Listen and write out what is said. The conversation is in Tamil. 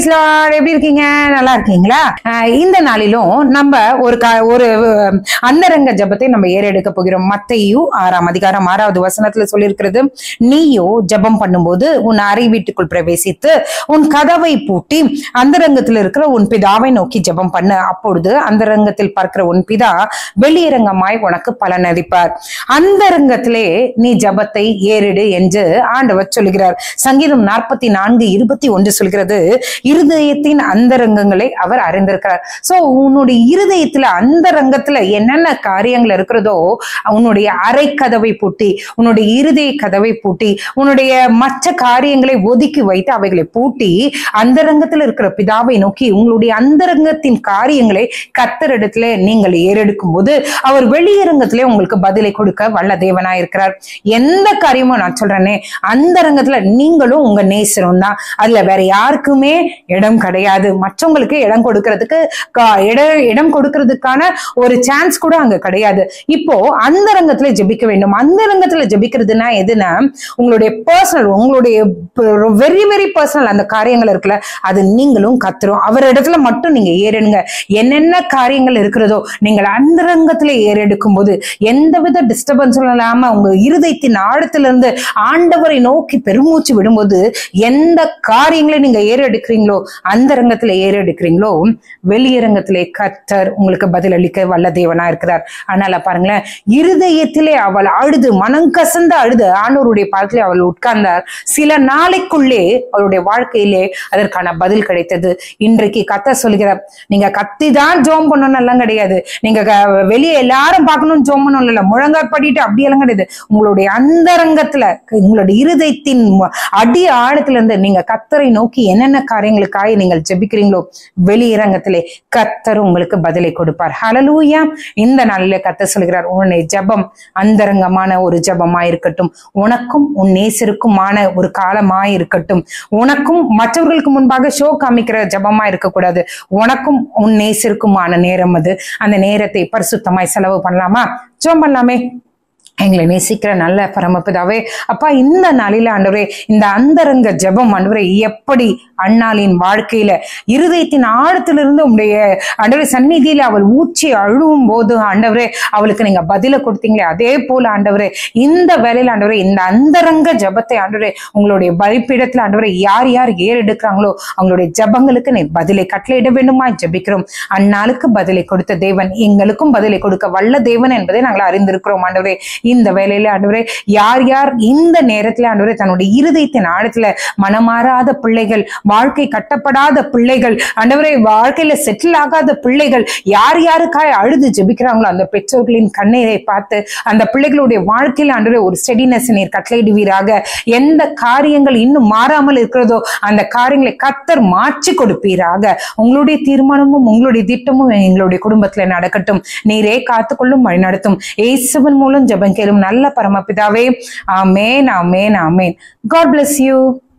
பிரைஸ் லார்ட் எப்படி இருக்கீங்க நல்லா இருக்கீங்களா அஹ் இந்த நாளிலும் நம்ம ஒரு க- ஒரு அஹ், அந்தரங்க ஜெபத்தை நம்ம ஏறெடுக்க போகிறோம் மத்தையு ஆறாம் அதிகாரம் ஆறாவது வசனத்துல சொல்லியிருக்கிறது நீயோ ஜெபம் பண்ணும்போது உன் அறை வீட்டுக்குள் பிரவேசித்து உன் கதவை பூட்டி அந்தரங்கத்தில் இருக்கிற உன் பிதாவை நோக்கி ஜெபம் பண்ணு அப்பொழுது அந்தரங்கத்தில் பார்க்கிற உன் பிதா வெளியரங்கமாய் உனக்கு பலனளிப்பார் அந்தரங்கத்திலே நீ ஜெபத்தை ஏறிடு என்று ஆண்டவர் சொல்கிறார் சங்கீதம் நாற்பத்தி நான்கு இருபத்தி ஒன்று சொல்கிறது இருதயத்தின் அந்தரங்கங்களை அவர் அறிந்திருக்கிறார் சோ உன்னுடைய இருதயத்துல அந்தரங்கத்துல என்னென்ன காரியங்கள் இருக்கிறதோ உன்னுடைய அறை கதவை பூட்டி உன்னுடைய இருதய கதவை பூட்டி உன்னுடைய மற்ற காரியங்களை ஒதுக்கி வைத்து அவைகளை பூட்டி அந்தரங்கத்தில் இருக்கிற பிதாவை நோக்கி உங்களுடைய அந்தரங்கத்தின் காரியங்களை கத்தரிடத்துல நீங்கள் ஏறெடுக்கும் போது அவர் வெளியரங்கத்திலே உங்களுக்கு பதிலை கொடுக்க வல்ல தேவனா இருக்கிறார் எந்த காரியமும் நான் சொல்றேனே அந்தரங்கத்துல நீங்களும் உங்க நேசரும் தான் அதுல வேற யாருக்குமே இடம் கிடையாது மற்றவங்களுக்கு இடம் கொடுக்கறதுக்கு கா- இட- இடம் கொடுக்கறதுக்கான ஒரு சான்ஸ் கூட அங்க கிடையாது இப்போ அந்தரங்கத்துல ஜெபிக்க வேண்டும் அந்தரங்கத்துல ஜெபிக்கிறதுனா எதுனா உங்களுடைய பர்சனல் உங்களுடைய வெரி வெரி பர்சனல் அந்த காரியங்கள் இருக்குல்ல அது நீங்களும் கத்துரும் அவர் இடத்துல மட்டும் நீங்க ஏறிடுங்க என்னென்ன காரியங்கள் இருக்கிறதோ நீங்கள் அந்தரங்கத்துல ஏறெடுக்கும் போது எந்தவித டிஸ்டர்பன்ஸும் இல்லாம உங்க இருதயத்தின் ஆழத்துல இருந்து ஆண்டவரை நோக்கி பெருமூச்சு விடும்போது எந்த காரியங்களை நீங்க ஏறெடுக்கிறீங்களோ அந்தரங்கத்துல ஏறெடுக்கிறீங்களோ வெளியரங்கத்திலே கர்த்தர் உங்களுக்கு பதிலளிக்க வல்ல தேவனா இருக்கிறார் அதனால பாருங்களேன் இருதயத்திலே அவள் அழுது மனம் கசந்து அழுது ஆண்டவருடைய பாதத்திலே அவள் உட்கார்ந்தார் சில நாளைக்குள்ளே அவளுடைய வாழ்க்கையிலே அதற்கான பதில் கிடைத்தது இன்றைக்கு கத்த சொல்கிறார் நீங்க கத்தி தான் ஜோம் பண்ணணும் எல்லாம் கிடையாது நீங்க க- வெளியே எல்லாரும் பார்க்கணும் ஜோம் பண்ணணும் இல்ல முழங்கால் படிட்டு அப்படியெல்லாம் கிடையாது உங்களுடைய அந்தரங்கத்துல உங்களுடைய இருதயத்தின் ம- அடி ஆழத்துல இருந்து நீங்க கத்தரை நோக்கி என்னென்ன காரியங்களுக்காக நீங்கள் ஜெபிக்கிறீங்களோ வெளியரங்கத்திலே கத்தர் உங்களுக்கு பதிலை கொடுப்பார் ஹalleluya இந்த நாளிலே கத்தர் சொல்கிறார் உன்னுடைய ஜெபம் அந்தரங்கமான ஒரு ஜெபமா இருக்கட்டும் உனக்கும் உன் நேசருக்குமான ஒரு காலமா இருக்கட்டும் உனக்கும் மற்றவர்களுக்கு முன்பாக ஷோ காமிக்கிற ஜெபமா இருக்கக்கூடாது உனக்கும் உன் நேசருக்குமான நேரம் அது அந்த நேரத்தை பரிசுத்தமாய் செலவு பண்ணலாமா ஜெபம் பண்ணலாமே எங்களை நேசிக்கிற நல்ல பரமபிதாவே அப்பா இந்த நாளில ஆண்டவரே இந்த அந்தரங்க ஜெபம் ஆண்டவரே எப்படி அண்ணாளின் வாழ்க்கையில இருதயத்தின் ஆழத்திலிருந்து உங்களுடைய ஆண்டவரே சந்நிதியில அவள் ஊற்றி அழுவும் போது ஆண்டவரே அவளுக்கு நீங்க பதில கொடுத்தீங்களே அதே போல ஆண்டவரே இந்த வேலையில ஆண்டவரே இந்த அந்தரங்க ஜெபத்தை ஆண்டவரே உங்களுடைய பலிப்பீடத்துல ஆண்டவரே யார் யார் ஏறெடுக்கிறாங்களோ அவங்களுடைய ஜெபங்களுக்கு நீ பதிலை கட்டளையிட வேண்டுமா ஜெபிக்கிறோம் அந்நாளுக்கு பதிலை கொடுத்த தேவன் எங்களுக்கும் பதிலை கொடுக்க வல்ல தேவன் என்பதை நாங்கள் அறிந்திருக்கிறோம் ஆண்டவரே இந்த வேலையில ஆண்டவரே யார் யார் இந்த நேரத்துல ஆண்டவரே தன்னுடைய இருதயத்தின் ஆழத்துல மனமாறாத பிள்ளைகள் வாழ்க்கை கட்டப்படாத பிள்ளைகள் ஆண்டவரே வாழ்க்கையில செட்டில் ஆகாத பிள்ளைகள் யார் யாருக்காய் அழுது ஜெபிக்கிறாங்களோ அந்த பெற்றோர்களின் கண்ணீரை பார்த்து அந்த பிள்ளைகளுடைய வாழ்க்கையில ஆண்டவரே ஒரு ஸ்டெடினஸ் நீர் கட்டளையிடுவீராக எந்த காரியங்கள் இன்னும் மாறாமல் இருக்கிறதோ அந்த காரியங்களை கத்தர் மாற்றி கொடுப்பீராக உங்களுடைய தீர்மானமும் உங்களுடைய திட்டமும் எங்களுடைய குடும்பத்துல நடக்கட்டும் நீரே காத்துக்கொள்ளும் வழி நடத்தும் ஏசுவன் மூலம் ஜெபம் கேளும் நல்ல பரமபிதாவே ஆமேன் ஆமேன் ஆமேன் காட் bless you